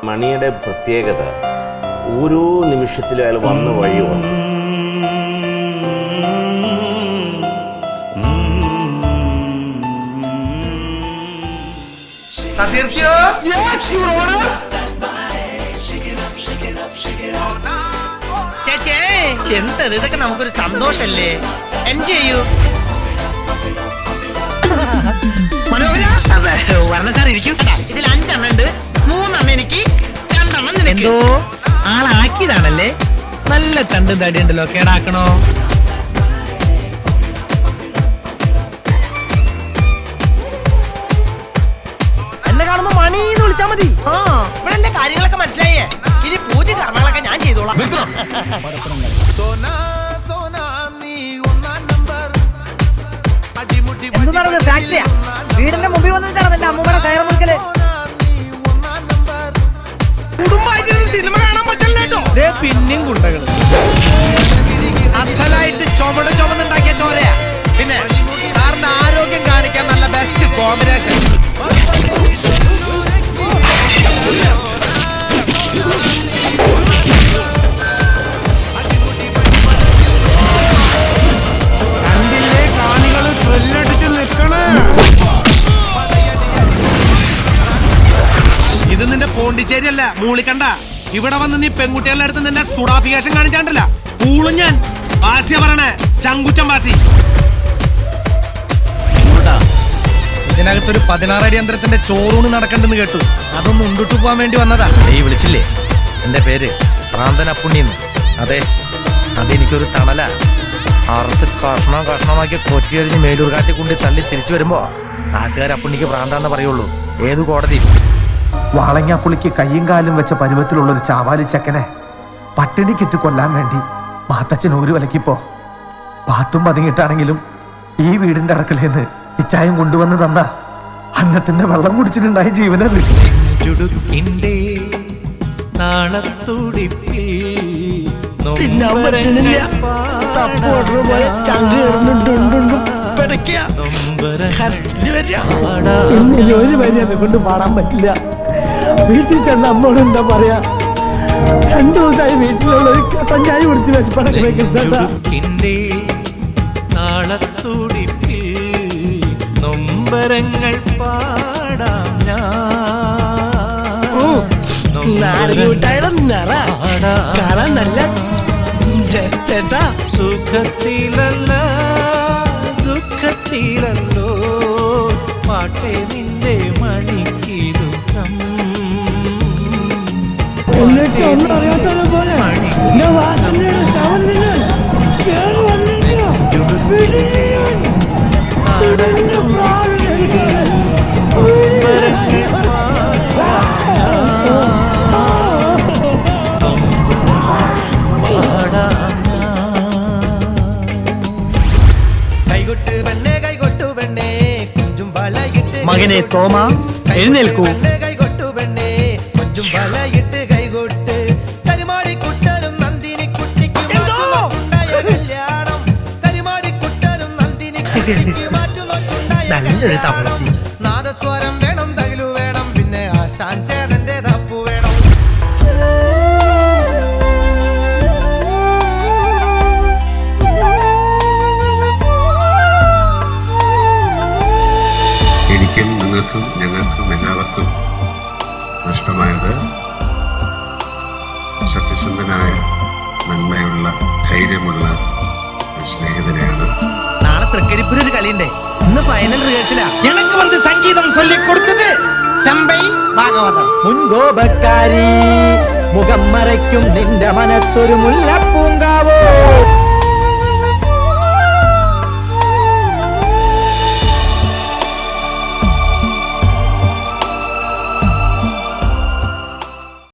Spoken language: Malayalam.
മണിയുടെ പ്രത്യേകത ഓരോ നിമിഷത്തിലും അയാൾ വന്ന വഴി വന്നു ചേച്ചേ എന്തത് ഇതൊക്കെ നമുക്കൊരു സന്തോഷല്ലേ എൻജോയ് ചെയ്യൂ മനോഹര വർണ്ണ സാർ ഇരിക്കും ഇതിൽ അഞ്ചെണ്ണം ഉണ്ട് മൂന്നെണ്ണം എനിക്ക് രണ്ടെണ്ണം നിനക്ക് എന്തോ ആളാക്കിയതാണല്ലേ നല്ല തണ്ടും തടി ഉണ്ടല്ലോ കേടാക്കണോ എന്നെ കാണുമ്പോ മണി എന്ന് വിളിച്ചാ മതി ഇവിടെ എന്റെ കാര്യങ്ങളൊക്കെ മനസ്സിലായേ ഇനി പൂജ കർമ്മങ്ങളൊക്കെ ഞാൻ ചെയ്തോളാം എന്ത് നടന്നത് ഫാക്ടറിയാ വീടിന്റെ മുമ്പിൽ വന്നിട്ടാണ് എന്റെ അമ്മൂമ്മയുടെ കയറ് മുറിക്കല് സിനിമ കാണാൻ പറ്റില്ലോ പിന്നെയും ഗുണ്ടകള് അസലായിട്ട് ചുമട് ചുമന്നുണ്ടാക്കിയ ചോരയാ പിന്നെ സാറിന്റെ ആരോഗ്യം കാണിക്കാൻ നല്ല ബെസ്റ്റ് കോമ്പിനേഷൻ ഇത് നിന്റെ പോണ്ടിച്ചേരി അല്ല മൂളിക്കണ്ട ഇവിടെ വന്ന് നീ പെൺകുട്ടികളുടെ അടുത്ത് നിന്നെ സുഡാഫിക്കേഷൻ കാണിച്ചാണ്ടല്ല പൂളും ഞാൻ ബാസിയ പറയണേ ചങ്കുറ്റം ബാസി ഇതിനകത്തൊരു പതിനാറടി യന്ത്രത്തിന്റെ ചോറൂണ് നടക്കണ്ടെന്ന് കേട്ടു അതൊന്നും ഉണ്ടിട്ട് പോവാൻ വേണ്ടി വന്നതാ നീ വിളിച്ചില്ലേ എന്റെ പേര് പ്രാന്തൻ അപ്പുണ്ണിന്ന് അതെ അതെനിക്കൊരു തണല അറുത്ത് കഷ്ണം കഷ്ണമാക്കി കൊച്ചിയരിഞ്ഞ് മേലൂർ കാട്ടി കൊണ്ട് തള്ളി തിരിച്ചു വരുമ്പോ നാട്ടുകാർ അപ്പുണ്ണിക്ക് പ്രാന്താന്ന് പറയുള്ളൂ ഏത് കോടതി വാളങ്ങാപ്പുളിക്ക് കയ്യും കാലും വെച്ച പരുവത്തിലുള്ള ഒരു ചാവാലി ചക്കനെ പട്ടിണിക്കിട്ട് കൊല്ലാൻ വേണ്ടി മാത്തച്ഛൻ ഒരു വിലക്കിപ്പോ പാത്തും പതുങ്ങിയിട്ടാണെങ്കിലും ഈ വീടിന്റെ അടുക്കളേന്ന് ഇച്ചായം കൊണ്ടുവന്ന് തന്ന അന്നത്തിന്റെ വെള്ളം കുടിച്ചിട്ടുണ്ടായ ജീവനത് ചുടുക്കിന്റെ താളത്തുടിപ്പിൽ തിന്നാൻ പറ്റണില്ല തപ്പോട്ടർ പോലെ ചങ്ക് കിടന്നിട്ടുണ്ടുണ്ടും പിടയ്ക്കുക കരച്ചില് വരിക ഇന്നിനി ഒരു വരി എന്നെ കൊണ്ട് പാടാൻ പറ്റില്ല വീട്ടിൽ ചെന്ന് അമ്മോട് എന്താ പറയാ രണ്ടു ദിവസമായി വീട്ടിലുള്ള ഒരു കട്ടൻ ചായ കുടിച്ച് വെച്ചപ്പടക്ക് വെക്കുന്നുണ്ടാ ചുടുക്കിന്റെ താളത്തുടിപ്പിൽ നൊമ്പരങ്ങൾ പാടാം നാരങ്ങൂട്ടായുടെ നിറ കാണാൻ നല്ല രസേട്ടാ. സുഖത്തിലല്ല ദുഃഖത്തിലല്ലോ പാട്ടെ നിന്റെ മണിക്കിരുക്കം എന്നിട്ട് ഒന്നും അറിയാത്തത് പോലെ എന്റെ വാസനയുടെ ശവം നിന്ന് കേറി വന്നിട്ടോ ചുടുക്കിന്റെ താളത്തുടിപ്പിൽ നൊമ്പരങ്ങൾ കൈകൊട്ട് പെണ്ണേ കൈകൊട്ടു പെണ്ണേ കുഞ്ചും വളയിട്ട് മകനെ തോമ എഴുന്നേൽക്കൂ കൈകൊട്ടു പെണ്ണേ കൊഞ്ചും വളയിട്ട് കൈകൊട്ട് കരിമാടി കുട്ടനും നന്ദിനി കുട്ടിക്ക് മാറ്റുണ്ടായ കല്യാണം കരിമാടി കുട്ടനും നന്ദിനി കുട്ടിക്ക് മാറ്റുണ്ടായ നല്ലൊരു തവള. നാദസ്വരം വേണം തകിലു വേണം പിന്നെ ആശാൻ ചേതന്റെ തപ്പു വേണം എനിക്കും നിങ്ങൾക്കും ഞങ്ങൾക്കും എല്ലാവർക്കും നഷ്ടമായത് സത്യസന്ധനായ നന്മയുള്ള ധൈര്യമുള്ള ഒരു സ്നേഹിതനെയാണ് നാളെ തൃക്കരിപ്പൂർ ഒരു കളിയുണ്ടേ ഇന്ന് ഫൈനൽ റിഹേഴ്സലാ எனக்கு வந்து சங்கீதம் சொல்லி கொடுத்தது செம்பை பாகவதம் മുൻകോപക്കാരി മുഖം മറയ്ക്കും നിന്റെ മനസ്സൊരു മുല്ലപ്പൂങ്കാവോ